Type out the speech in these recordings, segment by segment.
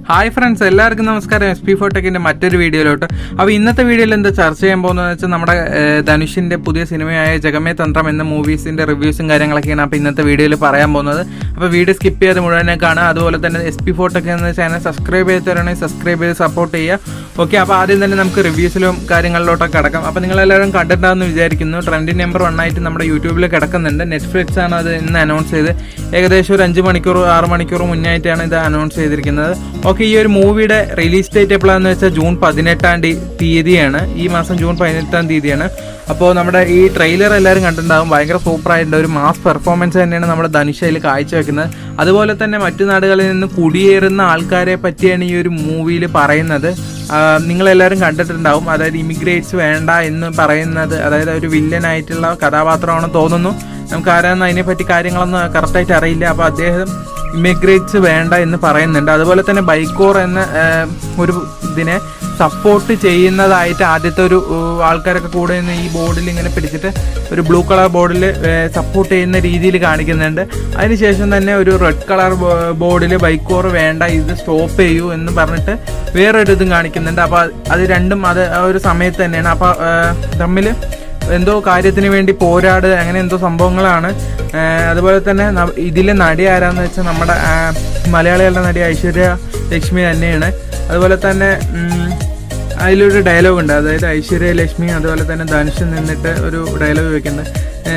hi friends എല്ലാവർക്കും നമസ്കാരം S P ഫോട്ടെക്കിന്റെ മറ്റൊരു വീഡിയോയിലോട്ട് അപ്പോൾ ഇന്നത്തെ വീഡിയോയിൽ എന്താ ചർച്ച ചെയ്യാൻ പോകുന്നത് വെച്ചാൽ നമ്മുടെ ഏഹ്, ധനുഷിന്റെ പുതിയ സിനിമയായ ജഗമേ തന്ത്രം എന്ന മൂവീസിന്റെ റിവ്യൂസും കാര്യങ്ങളൊക്കെയാണ് അപ്പോൾ ഇന്നത്തെ വീഡിയോയിൽ പറയാൻ പോകുന്നത് അപ്പോൾ വീഡിയോ സ്കിപ്പ് ചെയ്യാതെ മുഴുവനെ കാണുക അതുപോലെ തന്നെ എസ് പി ഫോട്ടെക്ക് എന്ന ചാനൽ സബ്സ്ക്രൈബ് ചെയ്തിട്ടാണെങ്കിൽ സബ്സ്ക്രൈബ് ചെയ്ത് സപ്പോർട്ട് ചെയ്യുക ഓക്കെ അപ്പോൾ ആദ്യം തന്നെ നമുക്ക് റിവ്യൂസിലും കാര്യങ്ങളിലോട്ടൊക്കെ കിടക്കാം അപ്പോൾ നിങ്ങളെല്ലാവരും കണ്ടിട്ടുണ്ടാകുമെന്ന് വിചാരിക്കുന്നു ട്രെൻഡിങ് നമ്പർ വൺ ആയിട്ട് നമ്മുടെ യൂട്യൂബിൽ കിടക്കുന്നുണ്ട് നെറ്റ്ഫ്ലിക്സ് ആണ് അത് ഇന്ന് അനൗൺസ് ചെയ്ത് ഏകദേശം ഒരു അഞ്ച് മണിക്കൂർ ആറ് മണിക്കൂർ മുന്നായിട്ടാണ് ഇത് അനൗൺസ് ചെയ്തിരിക്കുന്നത് ഓക്കെ ഈ ഒരു മൂവിയുടെ റിലീസ് ഡേറ്റ് എപ്പോഴാണെന്ന് വെച്ചാൽ ജൂൺ പതിനെട്ടാം തീ- തീയതിയാണ് ഈ മാസം ജൂൺ പതിനെട്ടാം തീയതിയാണ് അപ്പോൾ നമ്മുടെ ഈ ട്രെയിലർ എല്ലാവരും കണ്ടിട്ടുണ്ടാകും ഭയങ്കര സൂപ്പർ ആയിട്ടുണ്ട് ഒരു മാസ് പെർഫോമൻസ് തന്നെയാണ് നമ്മുടെ ധനുഷയിൽ കാഴ്ചവെക്കുന്നത് അതുപോലെ തന്നെ മറ്റു നാടുകളിൽ നിന്ന് കുടിയേറുന്ന ആൾക്കാരെ പറ്റിയാണ് ഈ ഒരു മൂവിയിൽ പറയുന്നത് ആ, നിങ്ങളെല്ലാവരും കണ്ടിട്ടുണ്ടാവും അതായത് ഇമിഗ്രേറ്റ്സ് വേണ്ട എന്ന് പറയുന്നത് അതായത് ഒരു വില്ലനായിട്ടുള്ള കഥാപാത്രമാണെന്ന് തോന്നുന്നു നമുക്ക് ആരാന്ന് അതിനെപ്പറ്റി കാര്യങ്ങളൊന്നും കറക്റ്റായിട്ട് അറിയില്ല അപ്പോൾ അദ്ദേഹം ഇമിഗ്രേറ്റ്സ് വേണ്ട എന്ന് പറയുന്നുണ്ട് അതുപോലെ തന്നെ ബൈക്കോർ എന്ന ആ, ഒരു ഇതിനെ സപ്പോർട്ട് ചെയ്യുന്നതായിട്ട് ആദ്യത്തെ ഒരു ആ, ആൾക്കാരൊക്കെ കൂടെ നിന്ന് ഈ ബോർഡിൽ ഇങ്ങനെ പിടിച്ചിട്ട് ഒരു ബ്ലൂ കളർ ബോർഡിൽ സപ്പോർട്ട് ചെയ്യുന്ന രീതിയിൽ കാണിക്കുന്നുണ്ട് അതിനുശേഷം തന്നെ ഒരു റെഡ് കളർ ബോർഡിൽ ബൈക്കോർ വേണ്ട ഇത് സ്റ്റോപ്പ് ചെയ്യൂ എന്ന് പറഞ്ഞിട്ട് വേറൊരു ഇതും കാണിക്കുന്നുണ്ട് അപ്പോൾ അത് രണ്ടും അത് ആ ഒരു സമയത്ത് തന്നെയാണ് അപ്പോൾ തമ്മിൽ എന്തോ കാര്യത്തിന് വേണ്ടി പോരാട് അങ്ങനെ എന്തോ സംഭവങ്ങളാണ് ആ, അതുപോലെ തന്നെ ന- ഇതിലെ നടി ആരാന്ന് വെച്ചാൽ നമ്മുടെ ആ, മലയാളികളുടെ നടി ഐശ്വര്യ ലക്ഷ്മി തന്നെയാണ് അതുപോലെ തന്നെ ഉം, അതിലൊരു ഡയലോഗ് ഉണ്ട് അതായത് ഐശ്വര്യ ലക്ഷ്മി അതുപോലെ തന്നെ ധനുഷ് നിന്നിട്ട് ഒരു ഡയലോഗ് വെക്കുന്നത്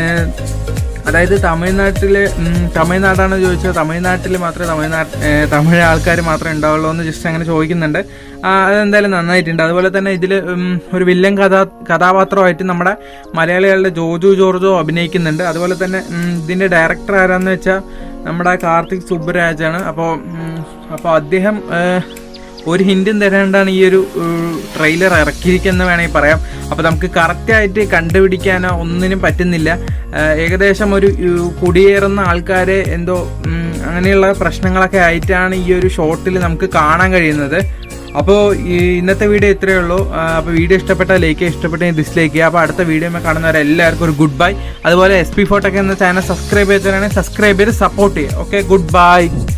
അതായത് തമിഴ്നാട്ടിൽ തമിഴ്നാടാണ് ചോദിച്ചത് തമിഴ്നാട്ടിൽ മാത്രമേ തമിഴ്നാട്ട് ഏഹ് തമിഴ് ആൾക്കാർ മാത്രമേ ഉണ്ടാവുള്ളൂ എന്ന് ജസ്റ്റ് അങ്ങനെ ചോദിക്കുന്നുണ്ട് ആ, അതെന്തായാലും നന്നായിട്ടുണ്ട് അതുപോലെ തന്നെ ഇതിൽ ഒരു വില്ലൻ കഥാ കഥാപാത്രമായിട്ട് നമ്മുടെ മലയാളികളുടെ ജോജു ജോർജോ അഭിനയിക്കുന്നുണ്ട് അതുപോലെ തന്നെ ഉം, ഇതിന്റെ ഡയറക്ടർ ആരാന്ന് വെച്ചാൽ നമ്മുടെ കാർത്തിക് സുബ്ബരാജാണ് അപ്പോൾ അപ്പോൾ അദ്ദേഹം ഏഹ്, ഒരു ഹിന്റും തരാണ്ടാണ് ഈ ഒരു ട്രെയിലർ ഇറക്കിയിരിക്കുന്നത് വേണമെങ്കിൽ പറയാം അപ്പോൾ നമുക്ക് കറക്റ്റായിട്ട് കണ്ടുപിടിക്കാനോ ഒന്നിനും പറ്റുന്നില്ല ഏഹ് ഏകദേശം ഒരു ഏഹ് കുടിയേറുന്ന ആൾക്കാരെ എന്തോ ഉം, അങ്ങനെയുള്ള പ്രശ്നങ്ങളൊക്കെ ആയിട്ടാണ് ഈ ഒരു ഷോട്ടിൽ നമുക്ക് കാണാൻ കഴിയുന്നത് അപ്പോൾ ഈ ഇന്നത്തെ വീഡിയോ ഇത്രയേ ഉള്ളൂ അപ്പോൾ വീഡിയോ ഇഷ്ടപ്പെട്ട ലൈക്ക് ഇഷ്ടപ്പെട്ടെങ്കിൽ ഡിസ്ലൈക്ക് ചെയ്യുക അപ്പോൾ അടുത്ത വീഡിയോ കാണുന്നവരെല്ലാവർക്കും ഒരു ഗുഡ് ബൈ അതുപോലെ എസ് പി ഫോട്ടോക്ക് എന്ന ചാനൽ സബ്സ്ക്രൈബ് ചെയ്തവരാണെങ്കിൽ സബ്സ്ക്രൈബ് ചെയ്ത് സപ്പോർട്ട് ചെയ്യുക ഓക്കെ ഗുഡ് ബൈ